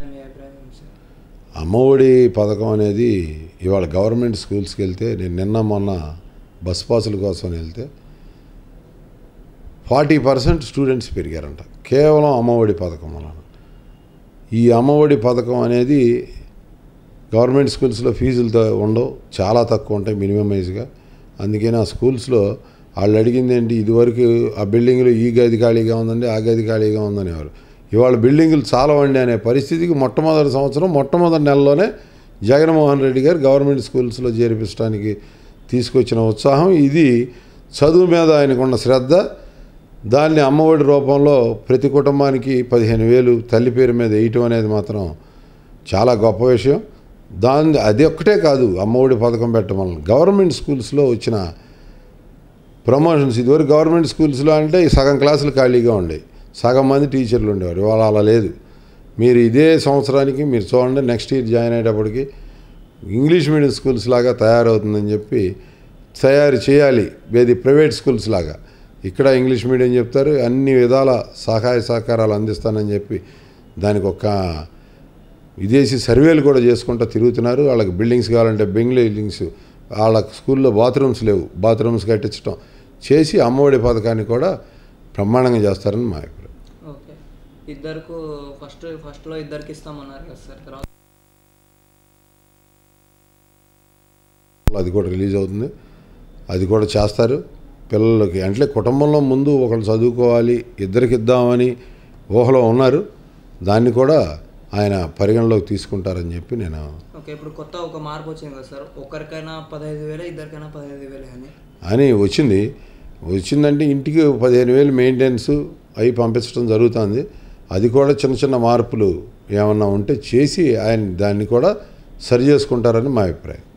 మీ అభిప్రాయం ఏంటి సార్ అమ్మఒడి పథకం అనేది ఇవాళ గవర్నమెంట్ స్కూల్స్కి వెళ్తే నేను నిన్న మొన్న బస్ పాసుల కోసం వెళ్తే ఫార్టీ పర్సెంట్ స్టూడెంట్స్ పెరిగారంట కేవలం అమ్మఒడి పథకం వలన ఈ అమ్మఒడి పథకం అనేది గవర్నమెంట్ స్కూల్స్లో ఫీజులతో ఉండవు చాలా తక్కువ ఉంటాయి మినిమం వైజ్గా అందుకని ఆ స్కూల్స్లో వాళ్ళు అడిగింది ఏంటి ఇదివరకు ఆ బిల్డింగ్లో ఈ గది ఖాళీగా ఉందండి ఆ గది ఖాళీగా ఉందనేవారు ఇవాళ బిల్డింగులు చాలా వండి అనే పరిస్థితికి మొట్టమొదటి సంవత్సరం మొట్టమొదటి నెలలోనే జగన్మోహన్ రెడ్డి గారు గవర్నమెంట్ స్కూల్స్లో చేర్పించడానికి తీసుకొచ్చిన ఉత్సాహం ఇది చదువు మీద ఆయనకున్న శ్రద్ధ దాన్ని అమ్మఒడి రూపంలో ప్రతి కుటుంబానికి పదిహేను వేలు తల్లి పేరు మీద వేయటం అనేది మాత్రం చాలా గొప్ప విషయం దాన్ని అది ఒక్కటే కాదు అమ్మఒడి పథకం పెట్టడం వలన గవర్నమెంట్ స్కూల్స్లో వచ్చిన ప్రమోషన్స్ ఇదివరకు గవర్నమెంట్ స్కూల్స్లో అంటే సగం క్లాసులు ఖాళీగా ఉండేవి సగం మంది టీచర్లు ఉండేవారు ఇవాళ అలా లేదు మీరు ఇదే సంవత్సరానికి మీరు చూడండి నెక్స్ట్ ఇయర్ జాయిన్ అయ్యేటప్పటికి ఇంగ్లీష్ మీడియం స్కూల్స్ లాగా తయారవుతుందని చెప్పి తయారు చేయాలి ఇది ప్రైవేట్ స్కూల్స్ లాగా ఇక్కడ ఇంగ్లీష్ మీడియం చెప్తారు అన్ని విధాల సహాయ సహకారాలు అందిస్తానని చెప్పి దానికి ఒక విదేశీ సర్వేలు కూడా చేసుకుంటూ తిరుగుతున్నారు వాళ్ళకి బిల్డింగ్స్ కావాలంటే బిల్డింగ్స్ వాళ్ళ స్కూల్లో బాత్రూమ్స్ లేవు బాత్రూమ్స్ కట్టించడం చేసి అమ్మఒడి పథకాన్ని కూడా బ్రహ్మాండంగా చేస్తారని మా అభిప్రాయం ఓకే ఇద్దరికి ఫస్ట్ ఫస్ట్లో ఇద్దరికి ఇస్తామన్నారు కదా సార్ తర్వాత అది కూడా రిలీజ్ అవుతుంది అది కూడా చేస్తారు పిల్లలకి అంటే కుటుంబంలో ముందు ఒకళ్ళు చదువుకోవాలి ఇద్దరికి ఇద్దామని ఊహలో ఉన్నారు దాన్ని కూడా ఆయన పరిగణలోకి తీసుకుంటారని చెప్పి నేను ఓకే ఇప్పుడు కొత్త ఒక మార్పు వచ్చింది కదా సార్ ఒకరికైనా పదహైదు వేలే ఇద్దరికైనా పదహైదు వేలే అని అని వచ్చింది వచ్చిందంటే ఇంటికి పదిహేను వేలు మెయింటెనెన్స్ అవి పంపించడం జరుగుతుంది అది కూడా చిన్న చిన్న మార్పులు ఏమన్నా ఉంటే చేసి ఆయన దాన్ని కూడా సరి చేసుకుంటారని మా అభిప్రాయం